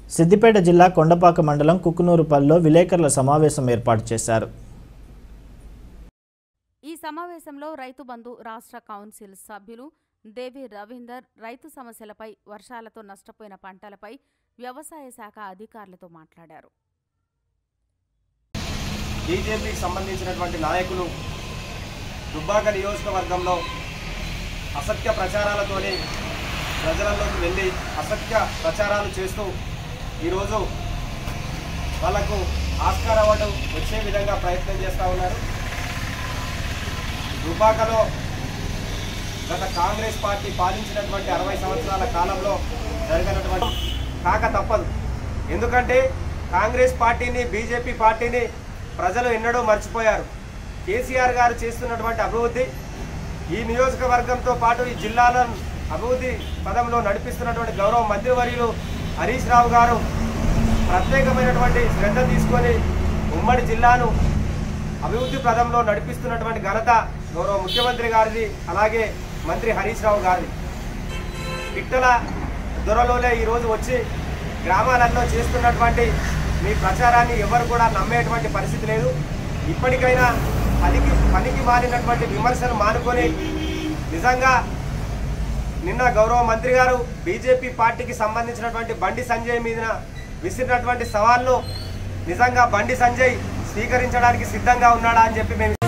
సిద్దిపేట జిల్లా కొండపాక మండలం కుక్కునూరుపల్లిలో విలేకరుల సమావేశం ఏర్పాటు చేశారు ఈ సమావేశంలో రైతు బంధు రాష్ట్ర కౌన్సిల్ సభ్యులు దేవి రవీందర్ రైతు సమస్యలపై వర్షాలతో నష్టపోయిన పంటలపై వ్యవసాయ శాఖ అధికారులతో మాట్లాడారు బీజేపీకి సంబంధించినటువంటి నాయకులు దుబ్బాక నియోజకవర్గంలో అసత్య ప్రచారాలతోని ప్రజలలోకి వెళ్ళి అసత్య ప్రచారాలు చేస్తూ ఈరోజు వాళ్ళకు ఆస్కార్ అవార్డు వచ్చే విధంగా ప్రయత్నం చేస్తూ ఉన్నారు దుబ్బాకలో గత కాంగ్రెస్ పార్టీ పాలించినటువంటి అరవై సంవత్సరాల కాలంలో జరిగినటువంటి కాక తప్పదు ఎందుకంటే కాంగ్రెస్ పార్టీని బీజేపీ పార్టీని ప్రజలు ఎన్నడూ మర్చిపోయారు కేసీఆర్ గారు చేస్తున్నటువంటి అభివృద్ధి ఈ నియోజకవర్గంతో పాటు ఈ జిల్లాలను అభివృద్ధి పదంలో నడిపిస్తున్నటువంటి గౌరవ మంత్రివర్యులు హరీష్ రావు గారు ప్రత్యేకమైనటువంటి శ్రద్ధ తీసుకొని ఉమ్మడి జిల్లాను అభివృద్ధి పదంలో నడిపిస్తున్నటువంటి ఘనత గౌరవ ముఖ్యమంత్రి గారిది అలాగే మంత్రి హరీష్ రావు గారిది పిట్టల దొరలోనే ఈరోజు వచ్చి గ్రామాలలో చేస్తున్నటువంటి మీ ప్రచారాన్ని ఎవరు కూడా నమ్మేటువంటి పరిస్థితి లేదు ఇప్పటికైనా పనికి పనికి మారినటువంటి విమర్శలు మానుకొని నిజంగా నిన్న గౌరవ మంత్రి గారు బీజేపీ పార్టీకి సంబంధించినటువంటి బండి సంజయ్ మీద విసిరినటువంటి సవాల్ను నిజంగా బండి సంజయ్ స్వీకరించడానికి సిద్ధంగా ఉన్నాడా అని చెప్పి మేము